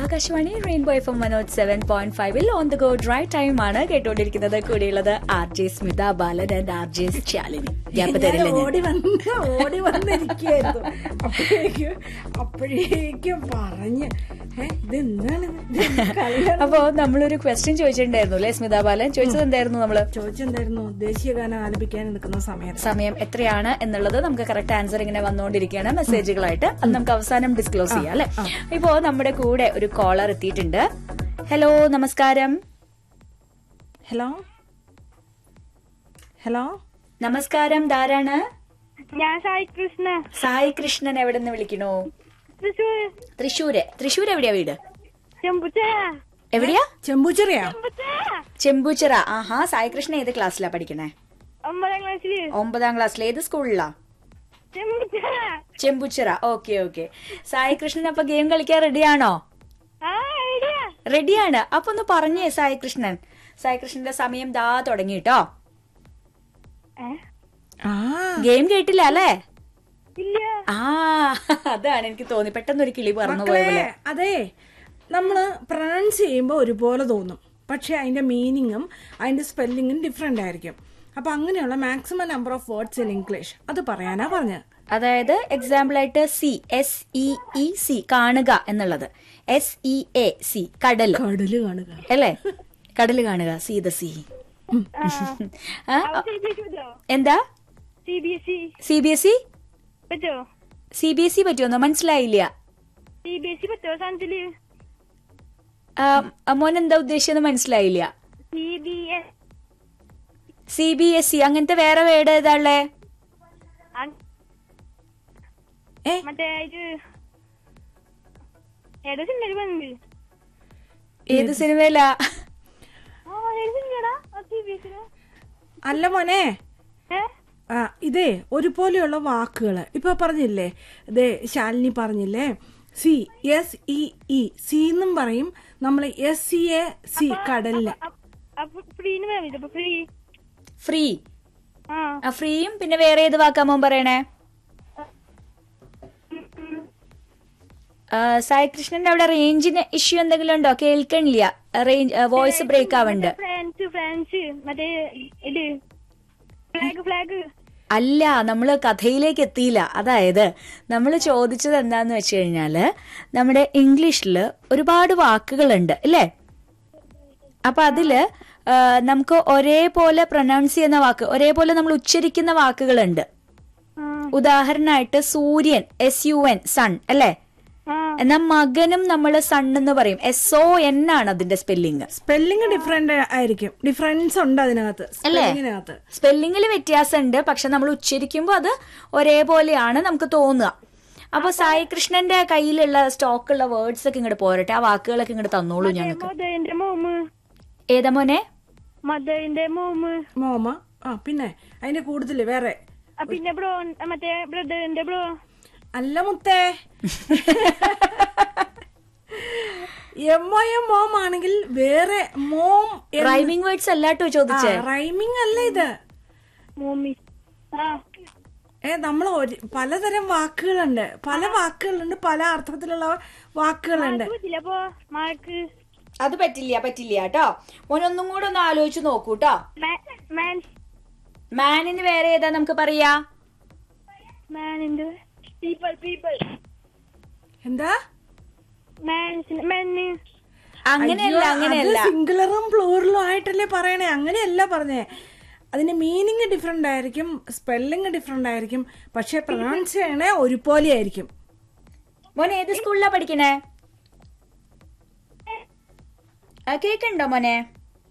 Akashvani rainbow F M Manoj seven point ഫൈവിൽ on the go dry time ആണ് കേട്ടുകൊണ്ടിരിക്കുന്നത് കൂടെയുള്ളത് R J Smitha Balan and R J Shalini gap ഞാൻ തരില്ല ഞാൻ ഓടി വന്ന് ഓടി വന്നിരിക്കുകയായിരുന്നു അപ്പോഴേക്കും അപ്പോഴേക്കും പറഞ്ഞ് ഏ ഇതെന്താണ് ഇത്? ഇത് കളിയാണ് അപ്പോ നമ്മളൊരു ക്വസ്റ്റ്യൻ ചോദിച്ചിട്ടുണ്ടായിരുന്നു അല്ലെ സ്മിത ബാലൻ ചോദിച്ചത് എന്തായിരുന്നു നമ്മള് ചോദിച്ചെന്തായിരുന്നു ദേശീയ ഗാനം ആലപിക്കാൻ എടുക്കുന്ന സമയത്ത് സമയം എത്രയാണ് എന്നുള്ളത് നമുക്ക് കറക്റ്റ് ആൻസർ ഇങ്ങനെ വന്നുകൊണ്ടിരിക്കുകയാണ് മെസ്സേജുകളായിട്ട് അത് നമുക്ക് അവസാനം ഡിസ്ക്ലോസ് ചെയ്യാം അല്ലെ ഇപ്പോ നമ്മുടെ കൂടെ ഒരു കോളർ എത്തിയിട്ടുണ്ട് ഹലോ നമസ്കാരം ഹലോ ഹലോ നമസ്കാരം ധാരാണ് ഞാൻ സായി കൃഷ്ണ സായി കൃഷ്ണൻ എവിടെ നിന്ന് വിളിക്കണു തൃശ്ശൂർ തൃശ്ശൂര് തൃശ്ശൂർ എവിടെയാ വീട് ചെമ്പുച്ച എവിടെയാ ചെമ്പൂച്ചെറിയാ ചെമ്പൂച്ചിറ ആഹാ സായി കൃഷ്ണൻ ഏത് ക്ലാസ്സിലാ പഠിക്കണേ ഒമ്പതാം ക്ലാസ്സില് ഒമ്പതാം ക്ലാസ്സിൽ ഏത് സ്കൂളിലാ ചെമ്പുച്ച ചെമ്പുച്ചിറ ഓക്കെ ഓക്കെ സായി കൃഷ്ണൻ അപ്പൊ ഗെയിം കളിക്കാൻ റെഡിയാണോ ആ ഐഡിയ റെഡിയാണ് അപ്പൊ ഒന്ന് പറഞ്ഞേ സായി കൃഷ്ണൻ സായി കൃഷ്ണന്റെ സമയം ദാ തുടങ്ങിട്ടോ ആ ഗെയിം കേട്ടില്ല അല്ലേ ഇല്ല ആ അതാണ് എനിക്ക് തോന്നി പെട്ടെന്ന് ഒരു കിളി പറന്നു പോയ മക്കളെ പോലെ അതെ നമ്മള് പ്രൊനൗൺസ് ചെയ്യുമ്പോൾ ഒരുപോലെ തോന്നും പക്ഷെ അതിന്റെ മീനിങ്ങും അതിന്റെ സ്പെല്ലിങ്ങും ഡിഫറെന്റ് ആയിരിക്കും അപ്പൊ അങ്ങനെയുള്ള maximum number of words in English അത് പറയാനാ പറഞ്ഞത് അതായത് എക്സാമ്പിൾ ആയിട്ട് C S E E C കാണുക എന്നുള്ളത് എസ് ഇ എ സി കടൽ കടല് കാണുക അല്ലേ കടൽ കാണുക see the sea C B S പറ്റോ എന്താ C B S C C B S E പറ്റോ സി ബി എസ് ഇ പറ്റുമെന്നോ മനസ്സിലായില്ല സി ബി എസ് സി പറ്റോ സാധനത്തില് ആ, മോൻ എന്താ ഉദ്ദേശിച്ചത് മനസ്സിലായില്ല C B S C B S E അങ്ങനത്തെ വേറെ വേർഡ് ഏതാ ഉള്ളേ ഏ മറ്റേ ഇത് ഏതോ സിനിമയിൽ വന്നത് ഏത് സിനിമയിലാ ആ ഏത് സിനിമയാടാ സി ബി എസ് അല്ല മോനെ ഏ ആ ഇതേ ഒരുപോലെയുള്ള വാക്കുകൾ ഇപ്പൊ പറഞ്ഞില്ലേ ഇതേ ശാലിനി പറഞ്ഞില്ലേ C S E E C എന്നും പറയും നമ്മൾ എസ് സി എ സി കടലില് അപ്പൊ ഫ്രീന്ന് പറയാൻ പറ്റും അപ്പൊ ഫ്രീ ഫ്രീ ആ ആ ഫ്രീയും പിന്നെ വേറെ ഏത് വാക്കാ മോൻ പറയണേ ആ, സായി കൃഷ്ണന്റെ അവിടെ റേഞ്ചിന് ഇഷ്യൂ എന്തെങ്കിലും ഉണ്ടോ കേൾക്കണില്ല റേഞ്ച് വോയിസ് ബ്രേക്ക് ആവുന്നുണ്ട് ഫ്രാൻസ് ഫ്രാൻസ് മറ്റേ ഇത് ഫ്ലാഗ് ഫ്ലാഗ് അല്ല നമ്മള് കഥയിലേക്ക് എത്തിയില്ല അതായത് നമ്മൾ ചോദിച്ചത് എന്താന്ന് വെച്ച് കഴിഞ്ഞാല് നമ്മുടെ ഇംഗ്ലീഷില് ഒരുപാട് വാക്കുകളുണ്ട് അല്ലേ അപ്പൊ അതില് ആ, നമുക്ക് ഒരേപോലെ പ്രൊനൗൺസ് ചെയ്യുന്ന വാക്ക് ഒരേപോലെ നമ്മൾ ഉച്ചരിക്കുന്ന വാക്കുകളുണ്ട് ഉദാഹരണമായിട്ട് സൂര്യൻ എസ് യു എൻ സൺ അല്ലേ ആ എന്നാൽ മകനും നമ്മൾ സൺ എന്ന് പറയും എസ് ഒ എൻ ആണ് അതിന്റെ സ്പെല്ലിങ് സ്പെല്ലിംഗ് ഡിഫറെന്റ് ആയിരിക്കും ഡിഫറൻസ് ഉണ്ട് അതിനകത്ത് സ്പെല്ലിങ്ങിനകത്ത് സ്പെല്ലിങ്ങിൽ വ്യത്യാസമുണ്ട് പക്ഷെ നമ്മൾ ഉച്ചരിക്കുമ്പോൾ അത് ഒരേപോലെയാണ് നമുക്ക് തോന്നുക അപ്പൊ സായി കൃഷ്ണന്റെ കയ്യിലുള്ള സ്റ്റോക്കുള്ള വേർഡ്സ് ഒക്കെ ഇങ്ങോട്ട് പോരട്ടെ ആ വാക്കുകളൊക്കെ ഇങ്ങോട്ട് തന്നോളൂ ഞങ്ങൾക്ക് മദറിന്റെ മോമ് ഏതാ മോനെ മദറിന്റെ മോമ് മോമ ആ പിന്നെ അതിന്റെ കൂടുതൽ വേറെ ആ, പിന്നെ ബ്രോ മറ്റേ ബ്രദറിന്റെ ബ്രോ അല്ല മുത്തേ എം ഒ എം മോം ആണെങ്കിൽ വേറെ മോം റൈമിംഗ് വേർഡ്സ് അല്ലാട്ടോ ചോദിച്ചേ റൈമിംഗ് അല്ല ഇത് മോമി ആ ഏ നമ്മൾ പലതരം വാക്കുകളുണ്ട് പല വാക്കുകളുണ്ട് പല അർത്ഥത്തിലുള്ള വാക്കുകളുണ്ട് ഇത് പറ്റില്ല അപ്പൊ മാർക്ക് അത് പറ്റില്ല പറ്റില്ല കേട്ടോ മോനൊന്നും കൂടെ ഒന്ന് ആലോചിച്ച് നോക്കൂ കേട്ടോ മാൻ മാനിന് വേറെ ഏതാ നമുക്ക് പറയാ മാനിന്റെ പീപ്പിൾ പീപ്പിൾ എന്താ മാൻസിന് മെന്ന് അങ്ങനെയല്ല അങ്ങനെയല്ല സിംഗുലറും പ്ലൂറലും ആയിട്ടല്ലേ പറയണേ അങ്ങനെയല്ല പറഞ്ഞേ അതിന്റെ മീനിങ് ഡിഫറെന്റ് ആയിരിക്കും സ്പെല്ലിംഗ് ഡിഫറെന്റ് ആയിരിക്കും പക്ഷെ പ്രൊനൗൺസ് ചെയ്യണേ ഒരുപോലെ ആയിരിക്കും മോനെ ഏത് സ്കൂളിലാ പഠിക്കണേ ആ, കേക്കുണ്ടോ മോനെ